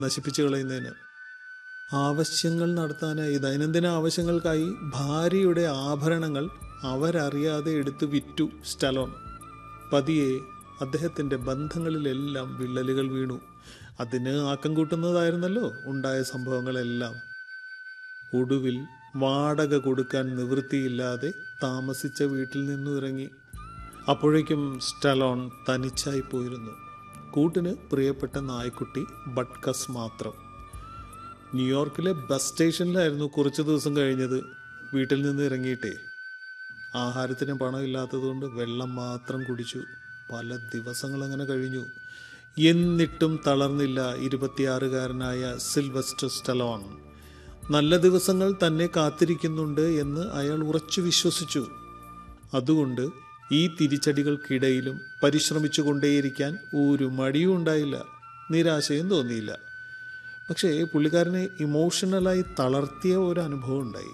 നശിപ്പിച്ചു കളയുന്നതിന് ആവശ്യങ്ങൾ നടത്താനായി ദൈനംദിന ആവശ്യങ്ങൾക്കായി ഭാര്യയുടെ ആഭരണങ്ങൾ അവരറിയാതെ എടുത്ത് വിറ്റു സ്റ്റലോൺ പതിയെ അദ്ദേഹത്തിൻ്റെ ബന്ധങ്ങളിലെല്ലാം വിള്ളലുകൾ വീണു അതിന് ആക്കം കൂട്ടുന്നതായിരുന്നല്ലോ ഉണ്ടായ സംഭവങ്ങളെല്ലാം ഒടുവിൽ വാടക കൊടുക്കാൻ നിവൃത്തിയില്ലാതെ താമസിച്ച വീട്ടിൽ നിന്നും ഇറങ്ങി അപ്പോഴേക്കും സ്റ്റലോൺ തനിച്ചായി പോയിരുന്നു കൂട്ടിന് പ്രിയപ്പെട്ട നായ്ക്കുട്ടി ബട്ട്കസ് മാത്രം ന്യൂയോർക്കിലെ ബസ് സ്റ്റേഷനിലായിരുന്നു കുറച്ച് ദിവസം കഴിഞ്ഞത് വീട്ടിൽ നിന്ന് ഇറങ്ങിയിട്ടേ ആഹാരത്തിന് പണമില്ലാത്തതുകൊണ്ട് വെള്ളം മാത്രം കുടിച്ചു പല ദിവസങ്ങൾ അങ്ങനെ കഴിഞ്ഞു എന്നിട്ടും തളർന്നില്ല ഇരുപത്തിയാറുകാരനായ സിൽവസ്റ്റർ സ്റ്റലോൺ നല്ല ദിവസങ്ങൾ തന്നെ കാത്തിരിക്കുന്നുണ്ട് എന്ന് അയാൾ ഉറച്ചു വിശ്വസിച്ചു അതുകൊണ്ട് ഈ തിരിച്ചടികൾക്കിടയിലും പരിശ്രമിച്ചു കൊണ്ടേയിരിക്കാൻ ഒരു മടിയും ഉണ്ടായില്ല നിരാശയും തോന്നിയില്ല പക്ഷേ പുള്ളിക്കാരനെ ഇമോഷണലായി തളർത്തിയ ഒരു അനുഭവം ഉണ്ടായി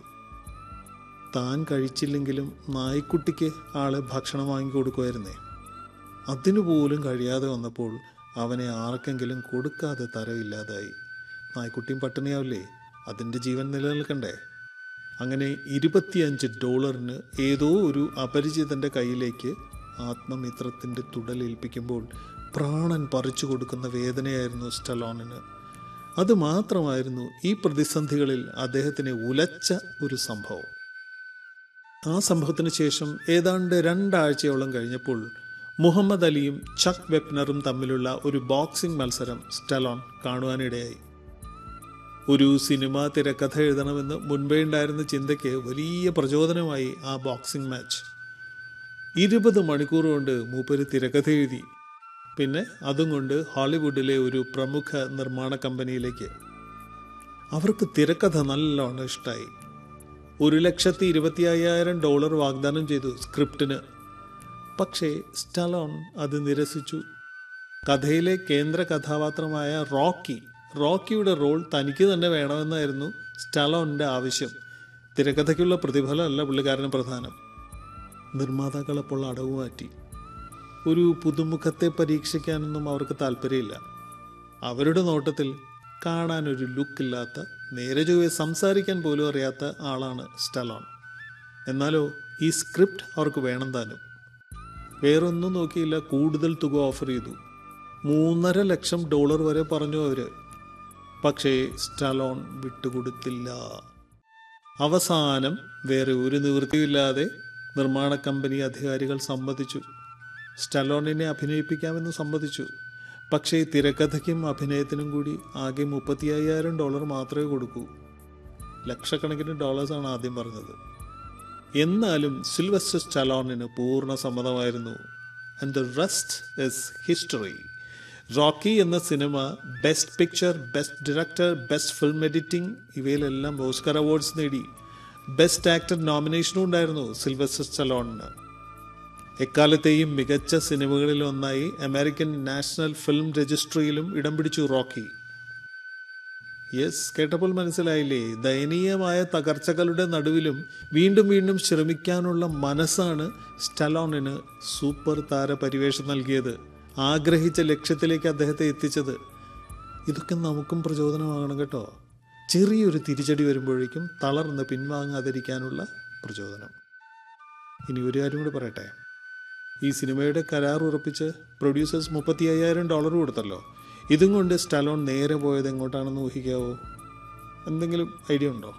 താൻ കഴിച്ചില്ലെങ്കിലും നായ്ക്കുട്ടിക്ക് ആളെ ഭക്ഷണം വാങ്ങി കൊടുക്കുമായിരുന്നേ അതിനു പോലും കഴിയാതെ വന്നപ്പോൾ അവനെ ആർക്കെങ്കിലും കൊടുക്കാതെ തരവില്ലാതായി നായ്ക്കുട്ടിയും പട്ടിണിയാവില്ലേ അതിൻ്റെ ജീവൻ നിലനിൽക്കണ്ടേ അങ്ങനെ ഇരുപത്തിയഞ്ച് ഡോളറിന് ഏതോ ഒരു അപരിചിതൻ്റെ കയ്യിലേക്ക് ആത്മമിത്രത്തിൻ്റെ തുടലേൽപ്പിക്കുമ്പോൾ പ്രാണൻ പറിച്ചു കൊടുക്കുന്ന വേദനയായിരുന്നു സ്റ്റലോണിന് അത് മാത്രമായിരുന്നു ഈ പ്രതിസന്ധികളിൽ അദ്ദേഹത്തിനെ ഉലച്ച ഒരു സംഭവം ആ സംഭവത്തിന് ശേഷം ഏതാണ്ട് രണ്ടാഴ്ചയോളം കഴിഞ്ഞപ്പോൾ മുഹമ്മദ് അലിയും ചക്ക് വെപ്നറും തമ്മിലുള്ള ഒരു ബോക്സിംഗ് മത്സരം സ്റ്റലോൺ കാണുവാനിടയായി ഒരു സിനിമ തിരക്കഥ എഴുതണമെന്ന് മുൻപേ ഉണ്ടായിരുന്ന ചിന്തയ്ക്ക് വലിയ പ്രചോദനമായി ആ ബോക്സിംഗ് മാച്ച് ഇരുപത് മണിക്കൂർ കൊണ്ട് മൂപ്പര് തിരക്കഥ എഴുതി പിന്നെ അതും കൊണ്ട് ഹോളിവുഡിലെ ഒരു പ്രമുഖ നിർമ്മാണ കമ്പനിയിലേക്ക് അവർക്ക് തിരക്കഥ നല്ലോണം ഇഷ്ടമായി ഒരു ലക്ഷത്തി ഇരുപത്തി അയ്യായിരം ഡോളർ വാഗ്ദാനം ചെയ്തു സ്ക്രിപ്റ്റിന് പക്ഷേ സ്റ്റലോൺ അത് നിരസിച്ചു കഥയിലെ കേന്ദ്ര കഥാപാത്രമായ റോക്കി റോക്കിയുടെ റോൾ തനിക്ക് തന്നെ വേണമെന്നായിരുന്നു സ്റ്റലോണിൻ്റെ ആവശ്യം തിരക്കഥയ്ക്കുള്ള പ്രതിഫലമല്ല പുള്ളിക്കാരന് പ്രധാനം നിർമ്മാതാക്കൾ അപ്പോൾ അടവ് മാറ്റി ഒരു പുതുമുഖത്തെ പരീക്ഷിക്കാനൊന്നും അവർക്ക് താല്പര്യമില്ല അവരുടെ നോട്ടത്തിൽ കാണാൻ ഒരു ലുക്കില്ലാത്ത നേരെ ചൊവ്വെ സംസാരിക്കാൻ പോലും അറിയാത്ത ആളാണ് സ്റ്റലോൺ എന്നാലോ ഈ സ്ക്രിപ്റ്റ് അവർക്ക് വേണം താനും വേറൊന്നും നോക്കിയില്ല കൂടുതൽ തുക ഓഫർ ചെയ്തു മൂന്നര ലക്ഷം ഡോളർ വരെ പറഞ്ഞു അവര് പക്ഷേ സ്റ്റലോൺ വിട്ടുകൊടുത്തില്ല അവസാനം വേറെ ഒരു നിവൃത്തിയില്ലാതെ നിർമ്മാണ കമ്പനി അധികാരികൾ സമ്മതിച്ചു സ്റ്റലോണിനെ അഭിനയിപ്പിക്കാമെന്ന് സമ്മതിച്ചു പക്ഷേ തിരക്കഥയ്ക്കും അഭിനയത്തിനും കൂടി ആകെ മുപ്പത്തി അയ്യായിരം ഡോളർ മാത്രമേ കൊടുക്കൂ ലക്ഷക്കണക്കിന് ഡോളേഴ്സാണ് ആദ്യം പറഞ്ഞത് എന്നാലും സിൽവസ്റ്റർ സ്റ്റലോണിന് പൂർണ്ണ സമ്മതമായിരുന്നു and the rest is history Rocky എന്ന cinema best picture best director best film editing ഇവയിലെല്ലാം ഓസ്കർ അവാർഡ്സ് നേടി ബെസ്റ്റ് ആക്ടർ നോമിനേഷനും ഉണ്ടായിരുന്നു സിൽവസ്റ്റർ സ്റ്റലോണിന് എക്കാലത്തെയും മികച്ച സിനിമകളിൽ ഒന്നായി അമേരിക്കൻ നാഷണൽ ഫിലിം രജിസ്ട്രിയിലും ഇടം പിടിച്ചു റോക്കി യെസ് കേട്ടപ്പോൾ മനസ്സിലായില്ലേ ദയനീയമായ തകർച്ചകളുടെ നടുവിലും വീണ്ടും വീണ്ടും ശ്രമിക്കാനുള്ള മനസ്സാണ് സ്റ്റലോണിന് സൂപ്പർ താര പരിവേഷം നൽകിയത് ആഗ്രഹിച്ച ലക്ഷ്യത്തിലേക്ക് അദ്ദേഹത്തെ എത്തിച്ചത് ഇതൊക്കെ നമുക്കും പ്രചോദനമാകണം കേട്ടോ ചെറിയൊരു തിരിച്ചടി വരുമ്പോഴേക്കും തളർന്ന് പിൻവാങ്ങാതിരിക്കാനുള്ള പ്രചോദനം ഇനി ഒരു കാര്യം കൂടി പറയട്ടെ ഈ സിനിമയുടെ കരാർ ഉറപ്പിച്ച് പ്രൊഡ്യൂസേഴ്സ് മുപ്പത്തി അയ്യായിരം ഡോളർ കൊടുത്തല്ലോ ഇതും കൊണ്ട് സ്റ്റലോൺ നേരെ പോയത് എങ്ങോട്ടാണെന്ന് ഊഹിക്കാവോ എന്തെങ്കിലും ഐഡിയ ഉണ്ടോ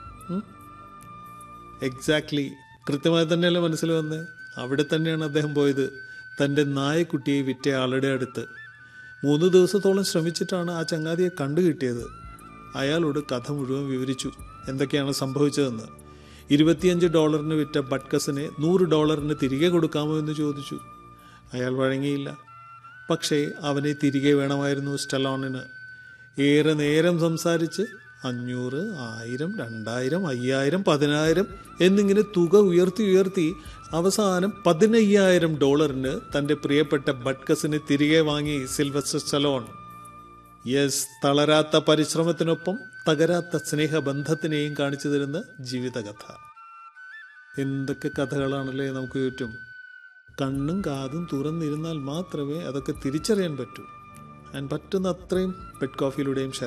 എക്സാക്ട്ലി കൃത്യമായി തന്നെയല്ലേ മനസ്സിൽ വന്നേ അവിടെ തന്നെയാണ് അദ്ദേഹം പോയത് തൻ്റെ നായക്കുട്ടിയെ വിറ്റ ആളുടെ അടുത്ത് മൂന്ന് ദിവസത്തോളം ശ്രമിച്ചിട്ടാണ് ആ ചങ്ങാതിയെ കണ്ടു കിട്ടിയത് അയാളോട് കഥ മുഴുവൻ വിവരിച്ചു എന്തൊക്കെയാണ് സംഭവിച്ചതെന്ന് ഇരുപത്തിയഞ്ച് ഡോളറിന് വിറ്റ ബട്ട്കസിനെ നൂറ് ഡോളറിന് തിരികെ കൊടുക്കാമോ എന്ന് ചോദിച്ചു അയാൾ വഴങ്ങിയില്ല പക്ഷേ അവനെ തിരികെ വേണമായിരുന്നു സ്റ്റലോണിന് ഏറെ നേരം സംസാരിച്ച് അഞ്ഞൂറ് ആയിരം രണ്ടായിരം അയ്യായിരം പതിനായിരം എന്നിങ്ങനെ തുക ഉയർത്തി ഉയർത്തി അവസാനം പതിനയ്യായിരം ഡോളറിന് തൻ്റെ പ്രിയപ്പെട്ട ബട്ട്കസിനെ തിരികെ വാങ്ങി സിൽവസ്റ്റർ സ്റ്റലോൺ യെസ് തളരാത്ത പരിശ്രമത്തിനൊപ്പം തകരാത്ത സ്നേഹബന്ധത്തിനെയും കാണിച്ചു തരുന്ന ജീവിതകഥ എന്തൊക്കെ കഥകളാണല്ലേ നമുക്ക് ചുറ്റും കണ്ണും കാതും തുറന്നിരുന്നാൽ മാത്രമേ അതൊക്കെ തിരിച്ചറിയാൻ പറ്റൂ ആൻഡ് പറ്റുന്ന അത്രയും പെറ്റ് കോഫിയിലൂടെയും ഷെയർ